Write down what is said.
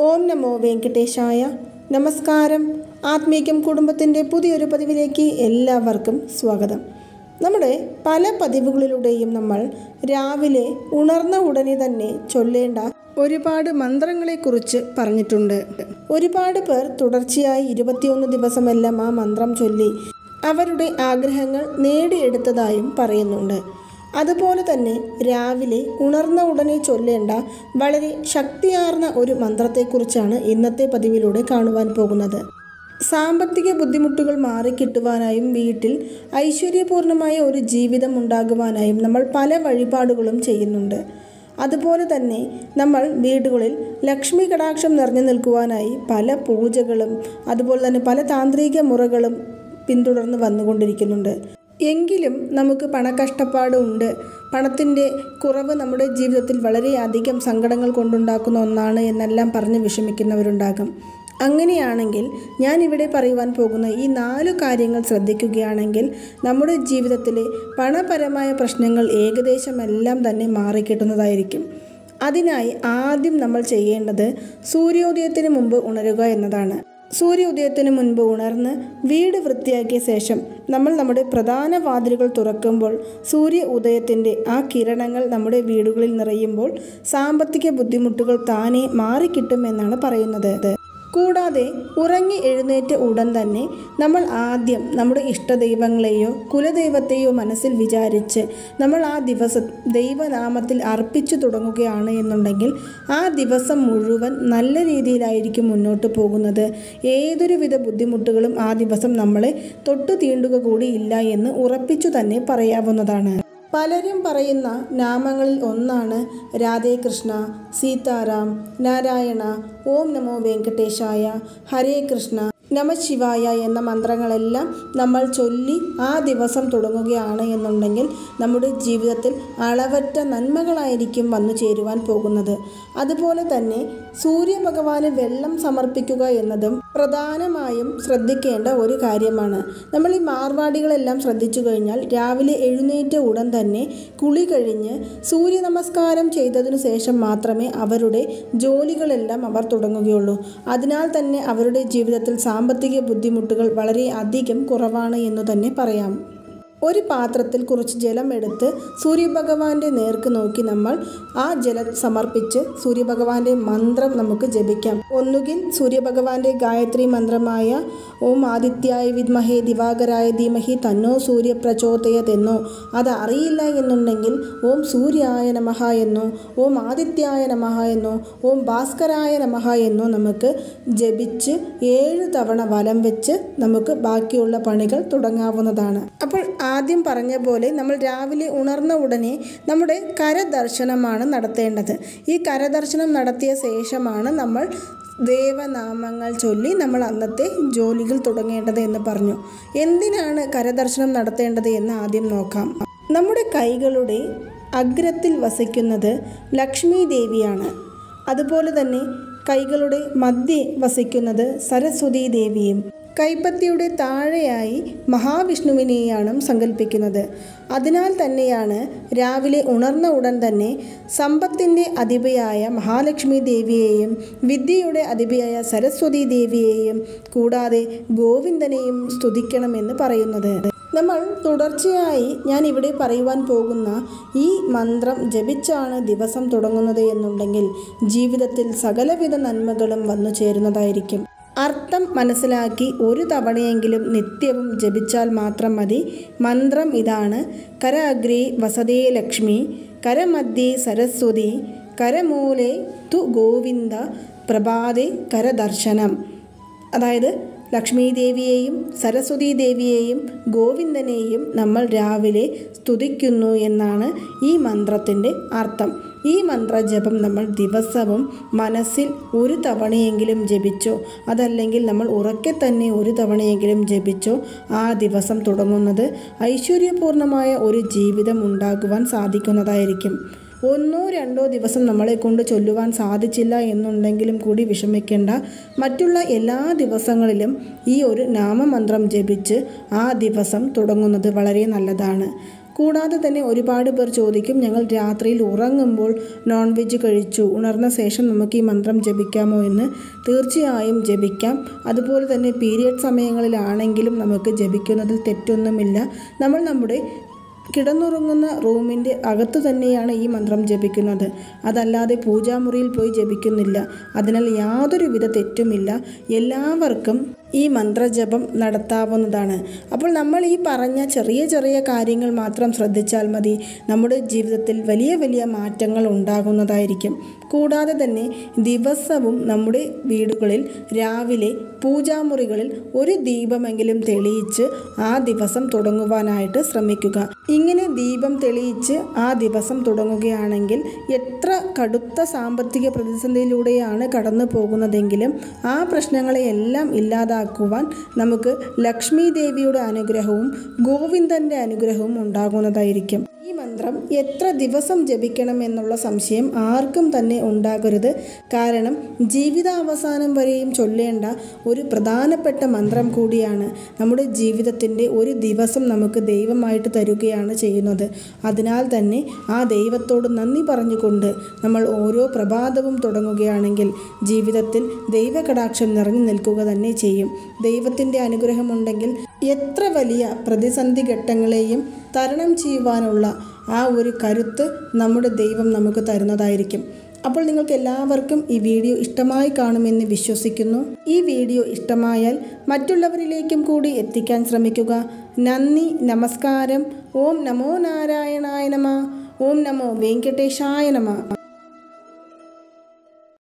ഓം നമോ വെങ്കടേശായ നമസ്കാരം ആത്മീകം കുടുംബത്തിൻ്റെ പുതിയൊരു പതിവിലേക്ക് എല്ലാവർക്കും സ്വാഗതം നമ്മുടെ പല പതിവുകളിലൂടെയും നമ്മൾ രാവിലെ ഉണർന്ന ഉടനെ തന്നെ ചൊല്ലേണ്ട ഒരുപാട് മന്ത്രങ്ങളെക്കുറിച്ച് പറഞ്ഞിട്ടുണ്ട് ഒരുപാട് പേർ തുടർച്ചയായി ഇരുപത്തിയൊന്ന് ദിവസമെല്ലാം ആ മന്ത്രം ചൊല്ലി അവരുടെ ആഗ്രഹങ്ങൾ നേടിയെടുത്തതായും പറയുന്നുണ്ട് അതുപോലെ തന്നെ രാവിലെ ഉണർന്ന ഉടനെ ചൊല്ലേണ്ട വളരെ ശക്തിയാർന്ന ഒരു മന്ത്രത്തെക്കുറിച്ചാണ് ഇന്നത്തെ പതിവിലൂടെ കാണുവാൻ പോകുന്നത് സാമ്പത്തിക ബുദ്ധിമുട്ടുകൾ മാറിക്കിട്ടുവാനായും വീട്ടിൽ ഐശ്വര്യപൂർണമായ ഒരു ജീവിതം ഉണ്ടാകുവാനായും നമ്മൾ പല വഴിപാടുകളും ചെയ്യുന്നുണ്ട് അതുപോലെ തന്നെ നമ്മൾ വീടുകളിൽ ലക്ഷ്മി കടാക്ഷം നിറഞ്ഞു നിൽക്കുവാനായി പല പൂജകളും അതുപോലെ തന്നെ പല താന്ത്രിക മുറകളും പിന്തുടർന്ന് വന്നുകൊണ്ടിരിക്കുന്നുണ്ട് എങ്കിലും നമുക്ക് പണക്കഷ്ടപ്പാട് ഉണ്ട് പണത്തിൻ്റെ കുറവ് നമ്മുടെ ജീവിതത്തിൽ വളരെയധികം സങ്കടങ്ങൾ കൊണ്ടുണ്ടാക്കുന്ന ഒന്നാണ് എന്നെല്ലാം പറഞ്ഞ് വിഷമിക്കുന്നവരുണ്ടാകും അങ്ങനെയാണെങ്കിൽ ഞാൻ ഇവിടെ പറയുവാൻ പോകുന്ന ഈ നാലു കാര്യങ്ങൾ ശ്രദ്ധിക്കുകയാണെങ്കിൽ നമ്മുടെ ജീവിതത്തിലെ പണപരമായ പ്രശ്നങ്ങൾ ഏകദേശമെല്ലാം തന്നെ മാറിക്കിട്ടുന്നതായിരിക്കും അതിനായി ആദ്യം നമ്മൾ ചെയ്യേണ്ടത് സൂര്യോദയത്തിന് മുമ്പ് ഉണരുക എന്നതാണ് സൂര്യോദയത്തിന് മുൻപ് ഉണർന്ന് വീട് വൃത്തിയാക്കിയ ശേഷം നമ്മൾ നമ്മുടെ പ്രധാന വാതിലുകൾ തുറക്കുമ്പോൾ സൂര്യ ഉദയത്തിൻ്റെ ആ കിരണങ്ങൾ നമ്മുടെ വീടുകളിൽ നിറയുമ്പോൾ സാമ്പത്തിക ബുദ്ധിമുട്ടുകൾ താനെ മാറിക്കിട്ടുമെന്നാണ് പറയുന്നത് കൂടാതെ ഉറങ്ങി എഴുന്നേറ്റ ഉടൻ തന്നെ നമ്മൾ ആദ്യം നമ്മുടെ ഇഷ്ടദൈവങ്ങളെയോ കുലദൈവത്തെയോ മനസ്സിൽ വിചാരിച്ച് നമ്മൾ ആ ദിവസം ദൈവനാമത്തിൽ അർപ്പിച്ചു തുടങ്ങുകയാണ് എന്നുണ്ടെങ്കിൽ ആ ദിവസം മുഴുവൻ നല്ല രീതിയിലായിരിക്കും മുന്നോട്ട് പോകുന്നത് ഏതൊരുവിധ ബുദ്ധിമുട്ടുകളും ആ ദിവസം നമ്മളെ തൊട്ടു തീണ്ടുക കൂടിയില്ല എന്ന് ഉറപ്പിച്ചു തന്നെ പറയാവുന്നതാണ് പലരും പറയുന്ന നാമങ്ങളിൽ ഒന്നാണ് രാധേകൃഷ്ണ സീതാറാം നാരായണ ഓം നമോ വെങ്കടേശായ ഹരേ കൃഷ്ണ നമശിവായ എന്ന മന്ത്രങ്ങളെല്ലാം നമ്മൾ ചൊല്ലി ആ ദിവസം തുടങ്ങുകയാണ് എന്നുണ്ടെങ്കിൽ നമ്മുടെ ജീവിതത്തിൽ അളവറ്റ നന്മകളായിരിക്കും വന്നു ചേരുവാൻ പോകുന്നത് അതുപോലെ തന്നെ സൂര്യഭഗവാന് വെള്ളം സമർപ്പിക്കുക എന്നതും പ്രധാനമായും ശ്രദ്ധിക്കേണ്ട ഒരു കാര്യമാണ് നമ്മൾ ഈ മാർവാടികളെല്ലാം ശ്രദ്ധിച്ചു കഴിഞ്ഞാൽ രാവിലെ എഴുന്നേറ്റ ഉടൻ തന്നെ കുളി കഴിഞ്ഞ് സൂര്യ നമസ്കാരം ചെയ്തതിനു ശേഷം മാത്രമേ അവരുടെ ജോലികളെല്ലാം അവർ തുടങ്ങുകയുള്ളൂ അതിനാൽ തന്നെ അവരുടെ ജീവിതത്തിൽ സാമ്പത്തിക ബുദ്ധിമുട്ടുകൾ വളരെ അധികം കുറവാണ് എന്ന് തന്നെ പറയാം ഒരു പാത്രത്തിൽ കുറച്ച് ജലം എടുത്ത് സൂര്യഭഗവാന്റെ നേർക്ക് നോക്കി നമ്മൾ ആ ജലം സമർപ്പിച്ച് സൂര്യഭഗവാന്റെ മന്ത്രം നമുക്ക് ജപിക്കാം ഒന്നുകിൽ സൂര്യഭഗവാന്റെ ഗായത്രി മന്ത്രമായ ഓം ആദിത്യായ വിദ്മഹേ ദിവാകരായ ധീമഹി തന്നോ സൂര്യ പ്രചോദയതെന്നോ അത് അറിയില്ല എന്നുണ്ടെങ്കിൽ ഓം സൂര്യായ നമഹ എന്നോ ഓം ആദിത്യായ നമഹ എന്നോ ഓം ഭാസ്കരായ നമഹ എന്നോ നമുക്ക് ജപിച്ച് ഏഴ് തവണ വലം വെച്ച് നമുക്ക് ബാക്കിയുള്ള പണികൾ തുടങ്ങാവുന്നതാണ് അപ്പോൾ ആദ്യം പറഞ്ഞ പോലെ നമ്മൾ രാവിലെ ഉണർന്ന ഉടനെ നമ്മുടെ കരദർശനമാണ് നടത്തേണ്ടത് ഈ കരദർശനം നടത്തിയ ശേഷമാണ് നമ്മൾ ദേവനാമങ്ങൾ ചൊല്ലി നമ്മൾ അന്നത്തെ ജോലികൾ തുടങ്ങേണ്ടത് എന്ന് പറഞ്ഞു എന്തിനാണ് കരദർശനം നടത്തേണ്ടത് എന്ന് ആദ്യം നോക്കാം നമ്മുടെ കൈകളുടെ അഗ്രത്തിൽ വസിക്കുന്നത് ലക്ഷ്മി ദേവിയാണ് അതുപോലെ തന്നെ കൈകളുടെ മധ്യേ വസിക്കുന്നത് സരസ്വതി ദേവിയും കൈപ്പത്തിയുടെ താഴെയായി മഹാവിഷ്ണുവിനെയാണ് സങ്കല്പിക്കുന്നത് അതിനാൽ തന്നെയാണ് രാവിലെ ഉണർന്ന ഉടൻ തന്നെ സമ്പത്തിൻ്റെ അധിപയായ മഹാലക്ഷ്മി ദേവിയെയും വിദ്യയുടെ അധിപയായ സരസ്വതി ദേവിയെയും കൂടാതെ ഗോവിന്ദനെയും സ്തുതിക്കണമെന്ന് പറയുന്നത് നമ്മൾ തുടർച്ചയായി ഞാൻ ഇവിടെ പറയുവാൻ പോകുന്ന ഈ മന്ത്രം ജപിച്ചാണ് ദിവസം തുടങ്ങുന്നത് എന്നുണ്ടെങ്കിൽ ജീവിതത്തിൽ സകലവിധ നന്മകളും വന്നു ചേരുന്നതായിരിക്കും അർത്ഥം മനസ്സിലാക്കി ഒരു തവണയെങ്കിലും നിത്യവും ജപിച്ചാൽ മാത്രം മതി മന്ത്രം ഇതാണ് കര അഗ്രേ വസതേ ലക്ഷ്മി കരമധ്യേ സരസ്വതി കരമൂലെ തു ഗോവിന്ദ പ്രഭാതേ കരദർശനം അതായത് ലക്ഷ്മി ദേവിയെയും സരസ്വതി ദേവിയെയും ഗോവിന്ദനെയും നമ്മൾ രാവിലെ സ്തുതിക്കുന്നു എന്നാണ് ഈ മന്ത്രത്തിൻ്റെ അർത്ഥം ഈ മന്ത്രജപം നമ്മൾ ദിവസവും മനസ്സിൽ ഒരു തവണയെങ്കിലും ജപിച്ചോ അതല്ലെങ്കിൽ നമ്മൾ ഉറക്കെ തന്നെ ഒരു തവണയെങ്കിലും ജപിച്ചോ ആ ദിവസം തുടങ്ങുന്നത് ഐശ്വര്യപൂർണമായ ഒരു ജീവിതം ഉണ്ടാകുവാൻ സാധിക്കുന്നതായിരിക്കും ഒന്നോ രണ്ടോ ദിവസം നമ്മളെ കൊണ്ട് ചൊല്ലുവാൻ സാധിച്ചില്ല എന്നുണ്ടെങ്കിലും കൂടി വിഷമിക്കേണ്ട മറ്റുള്ള എല്ലാ ദിവസങ്ങളിലും ഈ ഒരു നാമമന്ത്രം ജപിച്ച് ആ ദിവസം തുടങ്ങുന്നത് വളരെ നല്ലതാണ് കൂടാതെ തന്നെ ഒരുപാട് പേർ ചോദിക്കും ഞങ്ങൾ രാത്രിയിൽ ഉറങ്ങുമ്പോൾ നോൺ വെജ് കഴിച്ചു ഉണർന്ന ശേഷം നമുക്ക് ഈ മന്ത്രം ജപിക്കാമോ എന്ന് തീർച്ചയായും ജപിക്കാം അതുപോലെ തന്നെ പീരിയഡ് സമയങ്ങളിലാണെങ്കിലും നമുക്ക് ജപിക്കുന്നതിൽ തെറ്റൊന്നുമില്ല നമ്മൾ നമ്മുടെ കിടന്നുറങ്ങുന്ന റൂമിൻ്റെ അകത്ത് തന്നെയാണ് ഈ മന്ത്രം ജപിക്കുന്നത് അതല്ലാതെ പൂജാമുറിയിൽ പോയി ജപിക്കുന്നില്ല അതിനാൽ യാതൊരുവിധ തെറ്റുമില്ല എല്ലാവർക്കും ഈ മന്ത്രജപം നടത്താവുന്നതാണ് അപ്പോൾ നമ്മൾ ഈ പറഞ്ഞ ചെറിയ ചെറിയ കാര്യങ്ങൾ മാത്രം ശ്രദ്ധിച്ചാൽ മതി നമ്മുടെ ജീവിതത്തിൽ വലിയ വലിയ മാറ്റങ്ങൾ ഉണ്ടാകുന്നതായിരിക്കും കൂടാതെ തന്നെ ദിവസവും നമ്മുടെ വീടുകളിൽ രാവിലെ പൂജാമുറികളിൽ ഒരു ദീപമെങ്കിലും തെളിയിച്ച് ആ ദിവസം തുടങ്ങുവാനായിട്ട് ശ്രമിക്കുക ഇങ്ങനെ ദീപം തെളിയിച്ച് ആ ദിവസം തുടങ്ങുകയാണെങ്കിൽ എത്ര കടുത്ത സാമ്പത്തിക പ്രതിസന്ധിയിലൂടെയാണ് കടന്നു പോകുന്നതെങ്കിലും ആ പ്രശ്നങ്ങളെയെല്ലാം ഇല്ലാതാക്കുവാൻ നമുക്ക് ലക്ഷ്മി ദേവിയുടെ അനുഗ്രഹവും ഗോവിന്ദൻ്റെ അനുഗ്രഹവും ഉണ്ടാകുന്നതായിരിക്കും ഈ മന്ത്രം എത്ര ദിവസം ജപിക്കണം എന്നുള്ള സംശയം ആർക്കും തന്നെ ഉണ്ടാകരുത് കാരണം ജീവിതാവസാനം വരെയും ചൊല്ലേണ്ട ഒരു പ്രധാനപ്പെട്ട മന്ത്രം കൂടിയാണ് നമ്മുടെ ജീവിതത്തിൻ്റെ ഒരു ദിവസം നമുക്ക് ദൈവമായിട്ട് തരുകയാണ് ചെയ്യുന്നത് അതിനാൽ തന്നെ ആ ദൈവത്തോട് നന്ദി പറഞ്ഞുകൊണ്ട് നമ്മൾ ഓരോ പ്രഭാതവും തുടങ്ങുകയാണെങ്കിൽ ജീവിതത്തിൽ ദൈവകടാക്ഷം നിറഞ്ഞു നിൽക്കുക തന്നെ ചെയ്യും ദൈവത്തിൻ്റെ അനുഗ്രഹമുണ്ടെങ്കിൽ എത്ര വലിയ പ്രതിസന്ധി ഘട്ടങ്ങളെയും തരണം ചെയ്യുവാനുള്ള ആ ഒരു കരുത്ത് നമ്മുടെ ദൈവം നമുക്ക് തരുന്നതായിരിക്കും അപ്പോൾ നിങ്ങൾക്ക് എല്ലാവർക്കും ഈ വീഡിയോ ഇഷ്ടമായി കാണുമെന്ന് വിശ്വസിക്കുന്നു ഈ വീഡിയോ ഇഷ്ടമായാൽ മറ്റുള്ളവരിലേക്കും കൂടി എത്തിക്കാൻ ശ്രമിക്കുക നന്ദി നമസ്കാരം ഓം നമോ നാരായണായ നമ ഓം നമോ വെങ്കടേശായ നമ